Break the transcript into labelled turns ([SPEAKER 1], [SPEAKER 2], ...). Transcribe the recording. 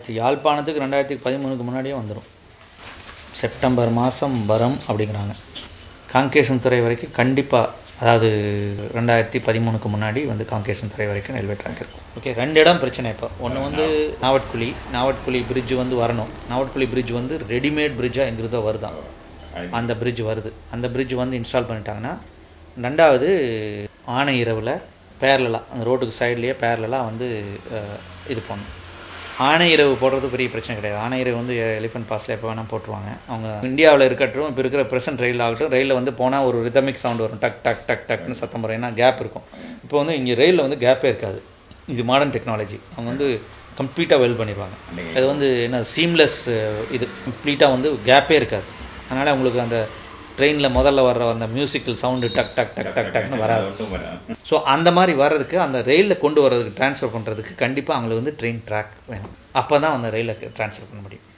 [SPEAKER 1] யாழ்ப்பாணத்துக்கு ரெண்டாயிரத்தி பதிமூணுக்கு முன்னாடியே வந்துடும் செப்டம்பர் மாதம் வரும் அப்படிங்கிறாங்க காங்கேசன் துறை வரைக்கும் கண்டிப்பாக அதாவது ரெண்டாயிரத்தி பதிமூணுக்கு முன்னாடி வந்து காங்கேசன் துறை வரைக்கும் ரயில்வே ட்ராக் இருக்கும் ஓகே ரெண்டு இடம் பிரச்சனை இப்போ ஒன்று வந்து நாவட்குழி நாவட்குழி பிரிட்ஜ் வந்து வரணும் நாவட்குழி பிரிட்ஜ் வந்து ரெடிமேட் பிரிட்ஜாக எங்கிறதோ வருதான் அந்த பிரிட்ஜ் வருது அந்த பிரிட்ஜ் வந்து இன்ஸ்டால் பண்ணிட்டாங்கன்னா ரெண்டாவது ஆனை இரவில் பேரலாக அந்த ரோட்டுக்கு சைட்லேயே பேரலாக வந்து அஹ், இது பண்ணும் ஆனை இரவு போடுறது பெரிய பிரச்சனை கிடையாது ஆனை இரவு வந்து எலிஃபென்ட் பாஸில் எப்போ வேணால் போட்டுருவாங்க அவங்க இந்தியாவில் இருக்கட்டும் இப்போ இருக்கிற ப்ரெசென்ட் ரயில் ஆகட்டும் ரயிலில் வந்து போனால் ஒரு ரிதமிக் சவுண்ட் வரும் டக் டக் டக் டக்னு சத்தம் வரும் ஏன்னா கேப் இருக்கும் இப்போ வந்து இங்கே ரயிலில் வந்து கேப்பே இருக்காது இது மாடர்ன் டெக்னாலஜி அவங்க வந்து கம்ப்ளீட்டாக வெல் பண்ணிடுவாங்க அது வந்து என்ன சீம்லெஸ் இது கம்ப்ளீட்டாக வந்து கேப்பே இருக்காது அதனால் உங்களுக்கு அந்த ட்ரெயினில் முதல்ல வர்ற அந்த மியூசிக்கல் சவுண்டு டக் டக் டக் டக் டக்னு வராது ஸோ அந்த மாதிரி வர்றதுக்கு அந்த ரயிலில் கொண்டு வர்றதுக்கு ட்ரான்ஸ்ஃபர் பண்ணுறதுக்கு கண்டிப்பாக அவங்களுக்கு வந்து ட்ரெயின் ட்ராக் வேணும் அப்போ தான் அந்த ரயிலை ட்ரான்ஸ்ஃபர் பண்ண முடியும்